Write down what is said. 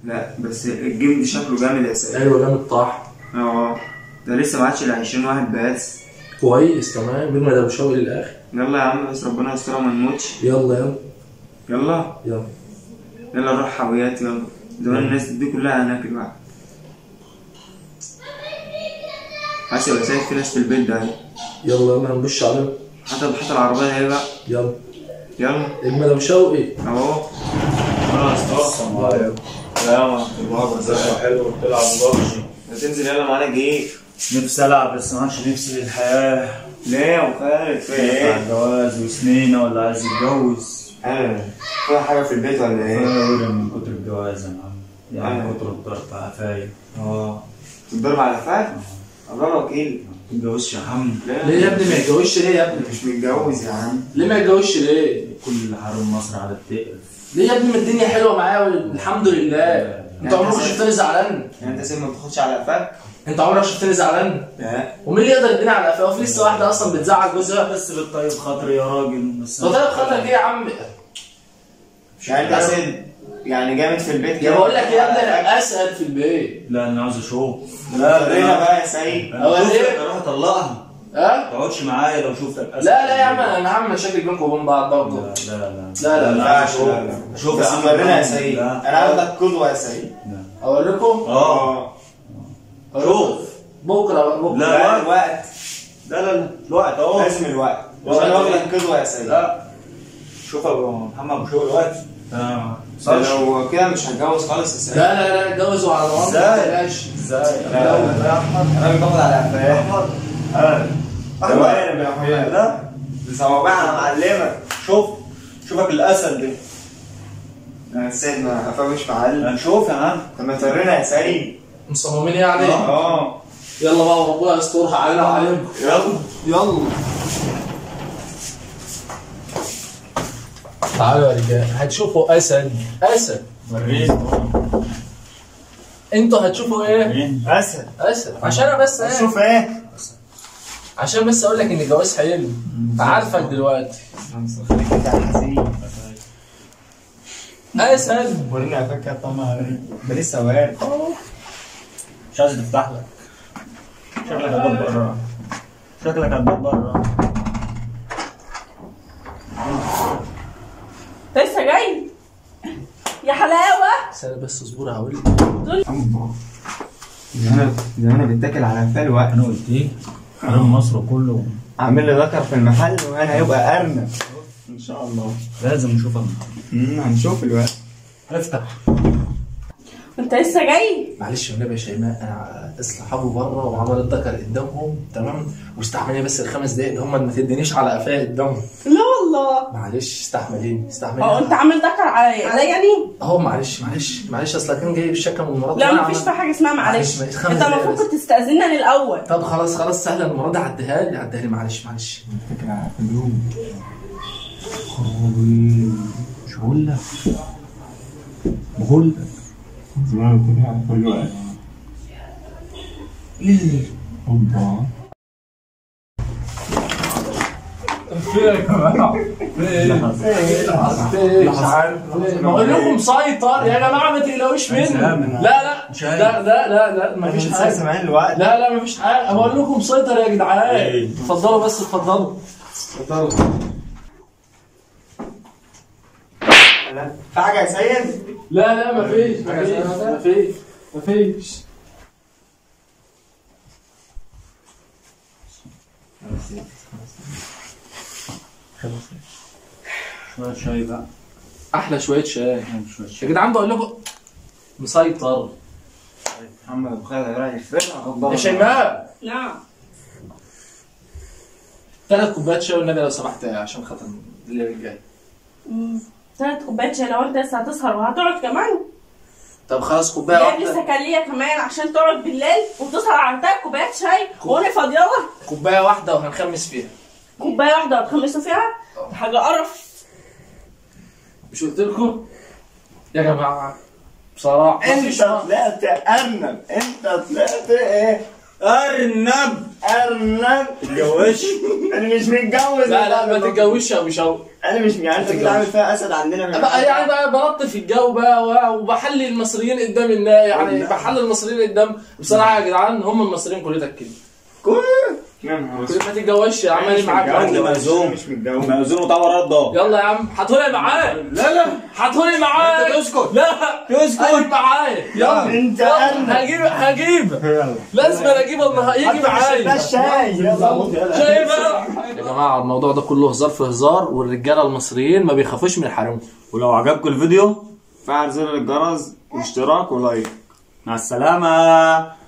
لا بس الجيم دي شكله جامد يا سيد ايوه جامد طاح اه ده لسه ما عادش ال 20 واحد بس كويس تمام بين ما دوشاوي للاخر يلا يا عم بس ربنا يسترها وما نموتش يلا يلا يلا يلا يلا نروح حاويات يلا زمان الناس دي كلها هناك الواحد حاسس يا سيد في ناس في البيت ده اهي. يلا يلا هنبش عليهم حتى حتى العربية اهي بقى يلا يلا اما دوشاوي اهو السلام عليكم يا مرحبا ازيك حلو بتلعب ببجي هتنزل يلا معانا جيش نفسي العب بس ما عادش نفسي للحياه ليه وخالد في على ايه؟ الجواز وسنين ولا عايز يتجوز اه في حاجة في البيت ولا ايه؟ انا من كتر الجواز يا معلم يعني آه. كتر الضرب على قفايا اه تتضرب على فات؟ الله وكيل ما تتجوزش يا عم ليه يا ابني ما يتجوزش ليه يا ابني مش متجوز يا عم ليه ما يتجوزش ليه كل حرم مصر على التقل ليه يا ابني ما الدنيا حلوه معايا الحمد لله انت عمرك شفتني زعلان يعني انت سيد ما بتاخدش على قفاك؟ انت عمرك شفتني زعلان لا ومين اللي يقدر يديني على قفاه وفي لسه واحده اصلا بتزعل جوزها بس بالطيب خاطري يا راجل بس طب طيب خاطرك ايه يا عم يعني انت يا سيد يعني جامد في البيت يا بقول لك يا ابني انا اسال في البيت لا انا عاوز اشوف ورينا بقى يا سيد انا هو شفتك ليه؟ اروح اطلقها ها ما تقعدش معايا لو شفتك لا لا يا عم انا هعمل مشاكل بينكم وبين بعض برضه لا لا لا لا، لا، ما أنا عايز ينفعش أشوف. لا لا شوف بس يا عم ورينا يا سيد لا. انا عاوزك قدوة يا سيد اقول لكم اه شوف بكره بكره لا. لا الوقت لا لا لا الوقت اهو لازم الوقت الوقت عشان إيه؟ واخدك قدوة يا سيد لا شوف يا أبو محمد بشوف الوقت انا ده لو كده مش هتجوز خالص يا سيد لا لا لا اتجوزوا على ضمانتي ما ازاي تقلقش ازاي لا لا لا انا باخد على قفاك احمد انا ثواني يا اخويا لا دي صوابعها انا معلمك شوف شوفك الاسد دي يا سيد ما قفاه مش معلم هنشوف يا عم طب ما تورينا يا سيد مصممين يعني اه يلا بقى وربنا يسترها علينا وعليكم يلا يلا تعالوا يا رجال هتشوفوا اسد اسد وريني انتوا هتشوفوا ايه وريني اسد اسد عشان انا بس ايه شوف ايه عشان بس اقول لك ان الجواز حلو عارفك دلوقتي خليك كده يا حزين اسد ورينا قفاك يا طمع ده لسه وارد مش عايز تفتح لك شكلك هتضرب بره شكلك هتضرب بره لسه جاي يا حلاوه استنى بس اصبر هقول لك ده انا ده انا بتاكل على قفاه الوقت انا قلت ايه حرم مصر كله عامل لي ذكر في المحل وانا هيبقى ارنب ان شاء الله لازم نشوفها امم هنشوف الوقت افتح انت لسه جاي معلش والنبي يا شيماء انا اصحابه بره وعمل الذكر قدامهم تمام واستحملني بس الخمس دقايق هم ما تدينيش على قفايا قدامهم لا والله معلش استحمليني اه استحمليني انت عامل ذكر عليا عليا يعني اهو معلش معلش معلش اصل كان جاي بالشكل من مرات لا وأنا مفيش عمل- في حاجه اسمها معلش معلش، خمس انت دقايق المفروض بس. كنت تستاذنني الاول طب خلاص خلاص سهله المره دي عديها لي عديها لي معلش معلش بتاكل على قفاهم مش بقول لك بقول لك زمان بتاكل على قفاه الوقت اوبا في ايه يا جماعه؟ في ايه؟ في ايه؟ مش عارف بقول لكم مسيطر يا جماعه ما تقلقوش مني سامع. لا لا مش عارف. لا لا لا لا مفيش لسه حاجه سامعين الوقت لا لا مفيش حاجه بقول لكم مسيطر يا جدعان إيه؟ اتفضلوا بس اتفضلوا اتفضلوا لا. في حاجه يا سيد لا لا مفيش مفيش مفيش مفيش شويه شاي بقى احلى شويه شاي شويه يا شاي جدعان بقول لكم مسيطر محمد ابو خالد هيروح يفرقع يا شيماء نعم ثلاث كوبايات شاي والنبي لو سمحت عشان خاطر الليل الجاي ثلاث كوبايات شاي لو انت لسه هتسهر وهتقعد كمان طب خلاص كوبايه جايب واحده لسه كليه كمان عشان تقعد بالليل وتسهر على ثلاث كوبايات شاي وانا فاضيه لك كوبايه واحده وهنخمس فيها كوبايه واحده هتخمسوا فيها دي حاجه قرف مش قلت لكم يا جماعه بصراحه انت مفيش طلعت ارنب انت طلعت ايه ارنب ارنب اتجوزش انا مش متجوز لا لا ما تتجوزش يا ابو شوقي انا مش يعني انت كده عامل فيها اسد عندنا في بقى يعني بقى بلطف في الجو بقى و- وبحلل المصريين قدام الناس يعني بحلل المصريين قدام بصراحه يا جدعان هم المصريين كلتك كده كل يا نهار أسود. ما تتجوزش يا عم انا معاك متجوز. عندي مأذون مش متجوز. مأذون وطور رد يلا يا عم هاتولي معايا لا لا هاتولي معايا أنت تسكت. لا تسكت. هاتولي معايا يلا انت يلا، ارنب هجيب هجيب يلا لازم انا اجيب النهار يجي ده معايا الشاي يلا شايف يا جماعه الموضوع ده كله هزار في هزار والرجاله المصريين ما بيخافوش من الحريم ولو عجبكم الفيديو فعل زر الجرس واشتراك ولايك مع السلامة